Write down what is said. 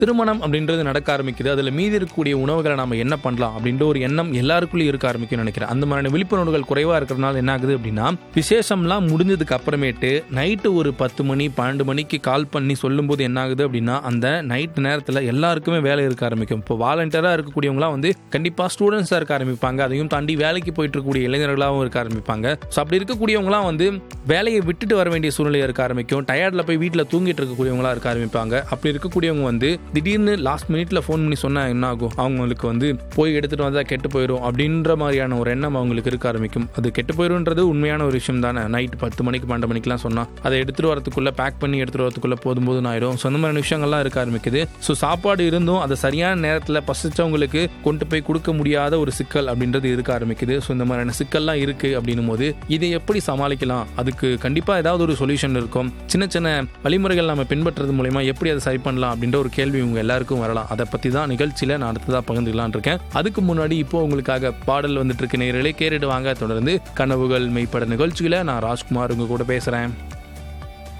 திருமணம் அப்படின்றது நடக்க ஆரம்பிக்குது அதில் மீதி இருக்கக்கூடிய உணவுகளை நம்ம என்ன பண்ணலாம் அப்படின்ற ஒரு எண்ணம் எல்லாருக்குள்ளேயும் இருக்க ஆரம்பிக்கும்னு நினைக்கிறேன் அந்த மாதிரியான விழிப்புணர்வுகள் குறைவாக இருக்கிறதுனால என்ன ஆகுது அப்படின்னா விசேஷம்லாம் முடிஞ்சதுக்கு அப்புறமேட்டு நைட்டு ஒரு பத்து மணி பன்னெண்டு மணிக்கு கால் பண்ணி சொல்லும்போது என்ன ஆகுது அப்படின்னா அந்த நைட் நேரத்தில் எல்லாருக்குமே வேலை இருக்க ஆரம்பிக்கும் இப்போ வாலண்டியராக இருக்கக்கூடியவங்களாம் வந்து கண்டிப்பாக ஸ்டூடெண்ட்ஸாக இருக்க ஆரம்பிப்பாங்க அதையும் தாண்டி வேலைக்கு போயிட்டு இருக்கக்கூடிய இளைஞர்களாகவும் இருக்க ஆரம்பிப்பாங்க ஸோ அப்படி இருக்கக்கூடியவங்களாம் வந்து வேலையை விட்டுட்டு வர வேண்டிய சூழ்நிலை இருக்க ஆரம்பிக்கும் டயர்டில் போய் வீட்டில் தூங்கிட்டு இருக்கக்கூடியவங்களா இருக்க ஆரம்பிப்பாங்க அப்படி இருக்கக்கூடியவங்க வந்து திடீர்னு லாஸ்ட் மினிட்ல ஃபோன் பண்ணி சொன்னா என்ன ஆகும் அவங்களுக்கு வந்து போய் எடுத்துட்டு வந்தா கெட்டு போயிடும் அப்படின்ற மாதிரியான ஒரு எண்ணம் அவங்களுக்கு இருக்க ஆரம்பிக்கும் அது கெட்டு போயிடும்ன்றது உண்மையான ஒரு விஷயம் தானே நைட் பத்து மணிக்கு பன்னெண்டு மணிக்கெல்லாம் சொன்னா அதை எடுத்துட்டு வரதுக்குள்ள பேக் பண்ணி எடுத்துட்டு வரதுக்குள்ள போதும் போதும் ஆயிடும் ஸோ அந்த மாதிரியான விஷயங்கள்லாம் இருக்க ஆரம்பிக்குது ஸோ சாப்பாடு இருந்தும் அதை சரியான நேரத்தில் பசிச்சவங்களுக்கு கொண்டு போய் கொடுக்க முடியாத ஒரு சிக்கல் அப்படின்றது இருக்க ஆரம்பிக்குது ஸோ இந்த மாதிரியான சிக்கல்லாம் இருக்கு அப்படின்னும் போது இதை எப்படி சமாளிக்கலாம் அதுக்கு கண்டிப்பா ஏதாவது ஒரு சொல்யூஷன் இருக்கும் சின்ன சின்ன வழிமுறைகள் நம்ம பின்பற்றுறது மூலயமா எப்படி அதை சரி பண்ணலாம் அப்படின்ற ஒரு கேள்வி உங்க எல்லாருக்கும் வரலாம் அதை பத்தி தான் நிகழ்ச்சியில நான் அடுத்ததாக பகிர்ந்துக்கலாம்னு இருக்கேன் அதுக்கு முன்னாடி இப்போ உங்களுக்காக பாடல் வந்துட்டு இருக்க நேரலே கேட்டுட்டு வாங்க தொடர்ந்து கனவுகள் மெய்ப்பட நிகழ்ச்சியில நான் ராஜ்குமார் உங்க கூட பேசுறேன்